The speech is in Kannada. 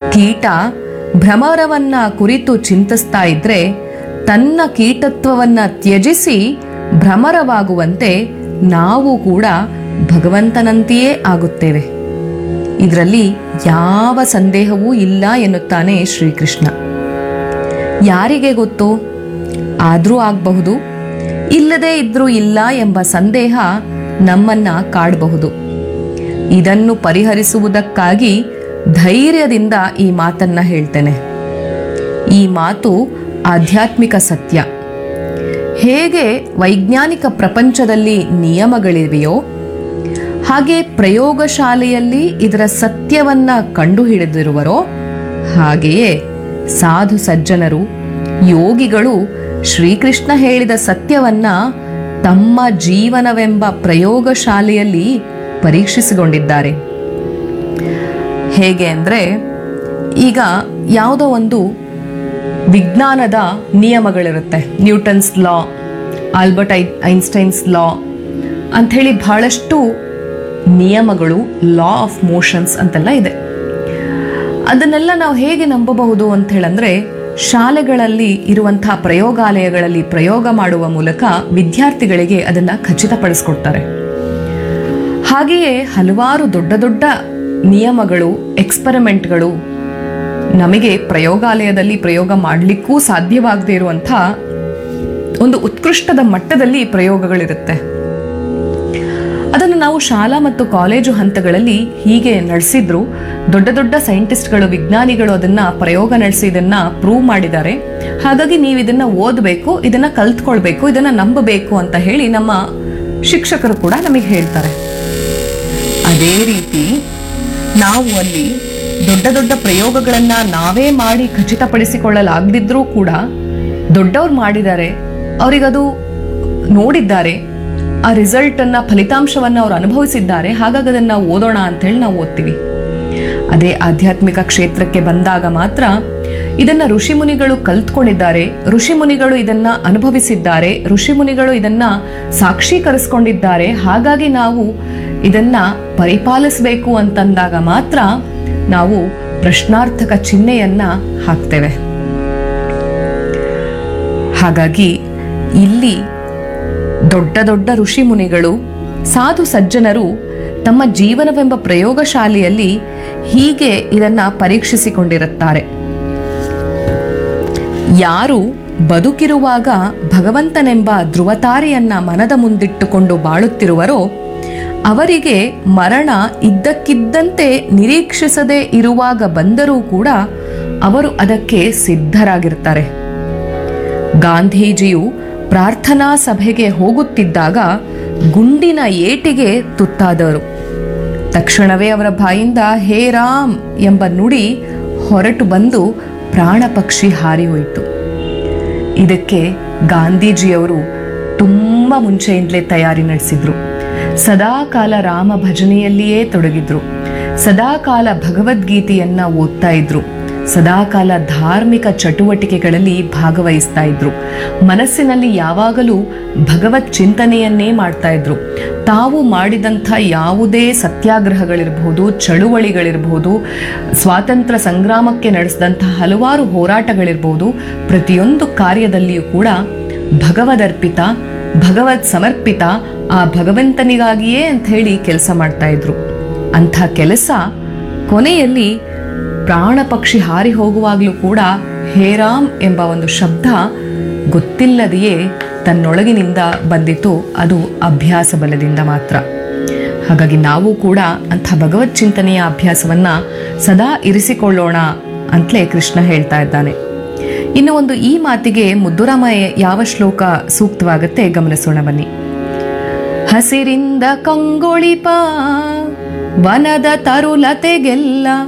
ಕೀಟ ಭ್ರಮರವನ್ನ ಕುರಿತು ಚಿಂತಿಸ್ತಾ ಇದ್ರೆ ತನ್ನ ಕೀಟತ್ವವನ್ನ ತ್ಯಜಿಸಿ ಭ್ರಮರವಾಗುವಂತೆ ನಾವು ಕೂಡ ಭಗವಂತನಂತೆಯೇ ಆಗುತ್ತೇವೆ ಇದರಲ್ಲಿ ಯಾವ ಸಂದೇಹವೂ ಇಲ್ಲ ಎನ್ನುತ್ತಾನೆ ಶ್ರೀಕೃಷ್ಣ ಯಾರಿಗೆ ಗೊತ್ತು ಆದ್ರೂ ಆಗಬಹುದು ಇಲ್ಲದೇ ಇದ್ರೂ ಇಲ್ಲ ಎಂಬ ಸಂದೇಹ ನಮ್ಮನ್ನ ಕಾಡಬಹುದು ಇದನ್ನು ಪರಿಹರಿಸುವುದಕ್ಕಾಗಿ ಧೈರ್ಯದಿಂದ ಈ ಮಾತನ್ನ ಹೇಳ್ತೇನೆ ಈ ಮಾತು ಆಧ್ಯಾತ್ಮಿಕ ಸತ್ಯ ಹೇಗೆ ವೈಜ್ಞಾನಿಕ ಪ್ರಪಂಚದಲ್ಲಿ ನಿಯಮಗಳಿವೆಯೋ ಹಾಗೆ ಪ್ರಯೋಗಶಾಲೆಯಲ್ಲಿ ಇದರ ಸತ್ಯವನ್ನ ಕಂಡುಹಿಡಿದಿರುವರೋ ಹಾಗೆಯೇ ಸಾಧು ಸಜ್ಜನರು ಯೋಗಿಗಳು ಶ್ರೀಕೃಷ್ಣ ಹೇಳಿದ ಸತ್ಯವನ್ನ ತಮ್ಮ ಜೀವನವೆಂಬ ಪ್ರಯೋಗಶಾಲೆಯಲ್ಲಿ ಪರೀಕ್ಷಿಸಿಕೊಂಡಿದ್ದಾರೆ ಹೇಗೆ ಅಂದರೆ ಈಗ ಯಾವುದೋ ಒಂದು ವಿಜ್ಞಾನದ ನಿಯಮಗಳಿರುತ್ತೆ ನ್ಯೂಟನ್ಸ್ ಲಾ ಆಲ್ಬರ್ಟ್ ಐ ಐನ್ಸ್ಟೈನ್ಸ್ ಲಾ ಅಂಥೇಳಿ ಬಹಳಷ್ಟು ನಿಯಮಗಳು ಲಾ ಆಫ್ ಮೋಷನ್ಸ್ ಅಂತೆಲ್ಲ ಇದೆ ಅದನ್ನೆಲ್ಲ ನಾವು ಹೇಗೆ ನಂಬಬಹುದು ಅಂತ ಹೇಳಂದ್ರೆ ಶಾಲೆಗಳಲ್ಲಿ ಇರುವಂತಹ ಪ್ರಯೋಗಾಲಯಗಳಲ್ಲಿ ಪ್ರಯೋಗ ಮಾಡುವ ಮೂಲಕ ವಿದ್ಯಾರ್ಥಿಗಳಿಗೆ ಅದನ್ನ ಖಚಿತಪಡಿಸ್ಕೊಡ್ತಾರೆ ಹಾಗೆಯೇ ಹಲವಾರು ದೊಡ್ಡ ದೊಡ್ಡ ನಿಯಮಗಳು ಎಕ್ಸ್ಪರಿಮೆಂಟ್ಗಳು ನಮಗೆ ಪ್ರಯೋಗಾಲಯದಲ್ಲಿ ಪ್ರಯೋಗ ಮಾಡಲಿಕ್ಕೂ ಸಾಧ್ಯವಾಗದೇ ಇರುವಂಥ ಒಂದು ಉತ್ಕೃಷ್ಟದ ಮಟ್ಟದಲ್ಲಿ ಪ್ರಯೋಗಗಳಿರುತ್ತೆ ಅದನ್ನು ನಾವು ಶಾಲಾ ಮತ್ತು ಕಾಲೇಜು ಹಂತಗಳಲ್ಲಿ ಹೀಗೆ ನಡೆಸಿದ್ರು ದೊಡ್ಡ ದೊಡ್ಡ ಸೈಂಟಿಸ್ಟ್ಗಳು ವಿಜ್ಞಾನಿಗಳು ಅದನ್ನ ಪ್ರಯೋಗ ನಡೆಸಿ ಇದನ್ನ ಪ್ರೂವ್ ಮಾಡಿದ್ದಾರೆ ಹಾಗಾಗಿ ನೀವು ಇದನ್ನ ಓದಬೇಕು ಇದನ್ನ ಕಲ್ತ್ಕೊಳ್ಬೇಕು ಇದನ್ನ ನಂಬಬೇಕು ಅಂತ ಹೇಳಿ ನಮ್ಮ ಶಿಕ್ಷಕರು ಕೂಡ ನಮಗೆ ಹೇಳ್ತಾರೆ ಅದೇ ರೀತಿ ನಾವು ಅಲ್ಲಿ ದೊಡ್ಡ ದೊಡ್ಡ ಪ್ರಯೋಗಗಳನ್ನ ನಾವೇ ಮಾಡಿ ಖಚಿತಪಡಿಸಿಕೊಳ್ಳಲಾಗದಿದ್ರೂ ಕೂಡ ದೊಡ್ಡವ್ರು ಮಾಡಿದ್ದಾರೆ ಅವರಿಗದು ನೋಡಿದ್ದಾರೆ ಆ ರಿಸಲ್ಟ್ ಅನ್ನ ಫಲಿತಾಂಶವನ್ನ ಅವ್ರು ಅನುಭವಿಸಿದ್ದಾರೆ ಹಾಗಾಗಿ ಅದನ್ನ ನಾವು ಓದೋಣ ಅಂತ ಹೇಳಿ ನಾವು ಓದ್ತೀವಿ ಅದೇ ಆಧ್ಯಾತ್ಮಿಕ ಕ್ಷೇತ್ರಕ್ಕೆ ಬಂದಾಗ ಮಾತ್ರ ಇದನ್ನ ಋಷಿಮುನಿಗಳು ಕಲ್ತ್ಕೊಂಡಿದ್ದಾರೆ ಋಷಿಮುನಿಗಳು ಇದನ್ನ ಅನುಭವಿಸಿದ್ದಾರೆ ಋಷಿಮುನಿಗಳು ಇದನ್ನ ಸಾಕ್ಷೀಕರಿಸ್ಕೊಂಡಿದ್ದಾರೆ ಹಾಗಾಗಿ ನಾವು ಇದನ್ನ ಪರಿಪಾಲಿಸಬೇಕು ಅಂತಂದಾಗ ಮಾತ್ರ ನಾವು ಪ್ರಶ್ನಾರ್ಥಕ ಚಿಹ್ನೆಯನ್ನ ಹಾಕ್ತೇವೆ ಹಾಗಾಗಿ ಇಲ್ಲಿ ದೊಡ್ಡ ದೊಡ್ಡ ಋಷಿ ಮುನಿಗಳು ಸಾಧು ಸಜ್ಜನರು ತಮ್ಮ ಜೀವನವೆಂಬ ಪ್ರಯೋಗಶಾಲೆಯಲ್ಲಿ ಹೀಗೆ ಇದನ್ನ ಪರೀಕ್ಷಿಸಿಕೊಂಡಿರುತ್ತಾರೆ ಯಾರು ಬದುಕಿರುವಾಗ ಭಗವಂತನೆಂಬ ಧ್ರುವತಾರೆಯನ್ನ ಮನದ ಮುಂದಿಟ್ಟುಕೊಂಡು ಬಾಳುತ್ತಿರುವರೋ ಅವರಿಗೆ ಮರಣ ಇದ್ದಕ್ಕಿದ್ದಂತೆ ನಿರೀಕ್ಷಿಸದೇ ಇರುವಾಗ ಬಂದರೂ ಕೂಡ ಅವರು ಅದಕ್ಕೆ ಸಿದ್ಧರಾಗಿರ್ತಾರೆ ಗಾಂಧೀಜಿಯು ಪ್ರಾರ್ಥನಾ ಸಭೆಗೆ ಹೋಗುತ್ತಿದ್ದಾಗ ಗುಂಡಿನ ಏಟಿಗೆ ತುತ್ತಾದವರು ತಕ್ಷಣವೇ ಅವರ ಬಾಯಿಂದ ಹೇ ರಾಮ್ ಎಂಬ ನುಡಿ ಹೊರಟು ಬಂದು ಪ್ರಾಣ ಪಕ್ಷಿ ಹಾರಿ ಹೋಯಿತು ಇದಕ್ಕೆ ಗಾಂಧೀಜಿಯವರು ತುಂಬ ಮುಂಚೆಯಿಂದಲೇ ತಯಾರಿ ನಡೆಸಿದ್ರು ಸದಾಕಾಲ ರಾಮ ಭಜನೆಯಲ್ಲಿಯೇ ತೊಡಗಿದ್ರು ಸದಾಕಾಲ ಭಗವದ್ಗೀತೆಯನ್ನ ಓದ್ತಾ ಇದ್ರು ಸದಾಕಾಲ ಧಾರ್ಮಿಕ ಚಟುವಟಿಕೆಗಳಲ್ಲಿ ಭಾಗವಹಿಸ್ತಾ ಇದ್ರು ಮನಸ್ಸಿನಲ್ಲಿ ಯಾವಾಗಲೂ ಭಗವತ್ ಚಿಂತನೆಯನ್ನೇ ಮಾಡ್ತಾ ಇದ್ರು ತಾವು ಮಾಡಿದಂಥ ಯಾವುದೇ ಸತ್ಯಾಗ್ರಹಗಳಿರಬಹುದು ಚಳುವಳಿಗಳಿರಬಹುದು ಸ್ವಾತಂತ್ರ್ಯ ಸಂಗ್ರಾಮಕ್ಕೆ ನಡೆಸಿದಂಥ ಹಲವಾರು ಹೋರಾಟಗಳಿರಬಹುದು ಪ್ರತಿಯೊಂದು ಕಾರ್ಯದಲ್ಲಿಯೂ ಕೂಡ ಭಗವದರ್ಪಿತ ಭಗವತ್ ಸಮರ್ಪಿತ ಆ ಭಗವಂತನಿಗಾಗಿಯೇ ಅಂತ ಹೇಳಿ ಕೆಲಸ ಮಾಡ್ತಾ ಇದ್ರು ಅಂಥ ಕೆಲಸ ಕೊನೆಯಲ್ಲಿ ಪ್ರಾಣ ಪಕ್ಷಿ ಹಾರಿ ಹೋಗುವಾಗಲೂ ಕೂಡ ಹೇರಾಮ್ ಎಂಬ ಒಂದು ಶಬ್ದ ಗೊತ್ತಿಲ್ಲದೆಯೇ ತನ್ನೊಳಗಿನಿಂದ ಬಂದಿತು ಅದು ಅಭ್ಯಾಸ ಬಲದಿಂದ ಮಾತ್ರ ಹಾಗಾಗಿ ನಾವು ಕೂಡ ಅಂಥ ಭಗವತ್ ಚಿಂತನೆಯ ಅಭ್ಯಾಸವನ್ನ ಸದಾ ಇರಿಸಿಕೊಳ್ಳೋಣ ಅಂತಲೇ ಕೃಷ್ಣ ಹೇಳ್ತಾ ಇದ್ದಾನೆ ಇನ್ನು ಒಂದು ಈ ಮಾತಿಗೆ ಮುದ್ದುರಾಮಯ್ಯ ಯಾವ ಶ್ಲೋಕ ಸೂಕ್ತವಾಗತ್ತೆ ಗಮನಿಸೋಣ ಬನ್ನಿ ಹಸಿರಿಂದ ಕಂಗೊಳಿಪ ವನದ ತರುಲತೆಗೆಲ್ಲ